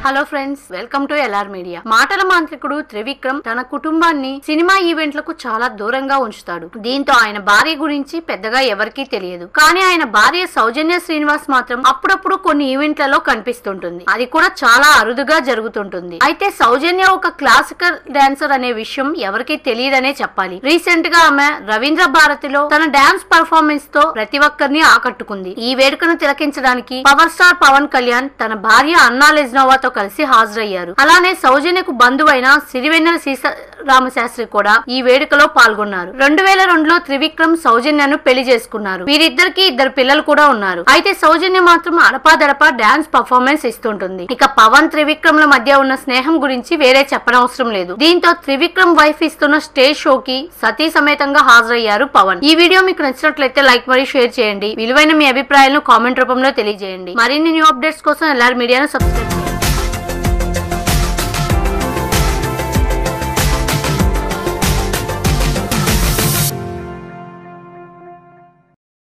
hello friends welcome to LR media మాటల మాంత్రికుడు త్రివిక్రమ్ తన కుటుంబాన్ని సినిమా ఈవెంట్లకు చాలా దూరంగా ఉంచుతాడు దీంతో ఆయన భార్య గురించి పెద్దగా ఎవరికీ తెలియదు కానీ ఆయన భార్య సౌజన్య శ్రీనివాస్ మాత్రం అప్పుడప్పుడు కొన్ని ఈవెంట్లలో కనిపిస్తుంటుంది అది కూడా చాలా అరుదుగా జరుగుతుంటుంది అయితే సౌజన్య ఒక క్లాసికల్ డాన్సర్ అనే విషయం ఎవరికీ తెలియదనే చెప్పాలి రీసెంట్ గా ఆమె రవీంద్ర భారతిలో తన డాన్స్ పర్ఫార్మెన్స్ తో ప్రతి ఒక్కరిని ఆకట్టుకుంది ఈ వేడుకను తిలకించడానికి పవర్ స్టార్ పవన్ కళ్యాణ్ తన భార్య అన్నా లెజ్నోవాతో కలిసి హాజరయ్యారు అలానే సౌజన్యకు బంధువైన సిరివెన్నెల సీతారామశాస్త్రి కూడా ఈ వేడుకలో పాల్గొన్నారు రెండు వేల రెండులో త్రివిక్రమ్ సౌజన్యను పెళ్లి చేసుకున్నారు వీరిద్దరికి ఇద్దరు పిల్లలు కూడా ఉన్నారు అయితే సౌజన్య మాత్రం అడపాదడపా డాన్స్ పర్ఫార్మెన్స్ ఇస్తుంటుంది ఇక పవన్ త్రివిక్రమ్ల మధ్య ఉన్న స్నేహం గురించి వేరే చెప్పనవసరం లేదు దీంతో త్రివిక్రమ్ వైఫ్ ఇస్తున్న స్టేజ్ షోకి సతీ సమేతంగా హాజరయ్యారు పవన్ ఈ వీడియో మీకు నచ్చినట్లయితే లైక్ మరియు షేర్ చేయండి విలువైన మీ అభిప్రాయాలను కామెంట్ రూపంలో తెలియజేయండి మరిన్ని న్యూ అప్డేట్స్ కోసం ఎల్ఆర్ మీడియాను సబ్స్క్రైబ్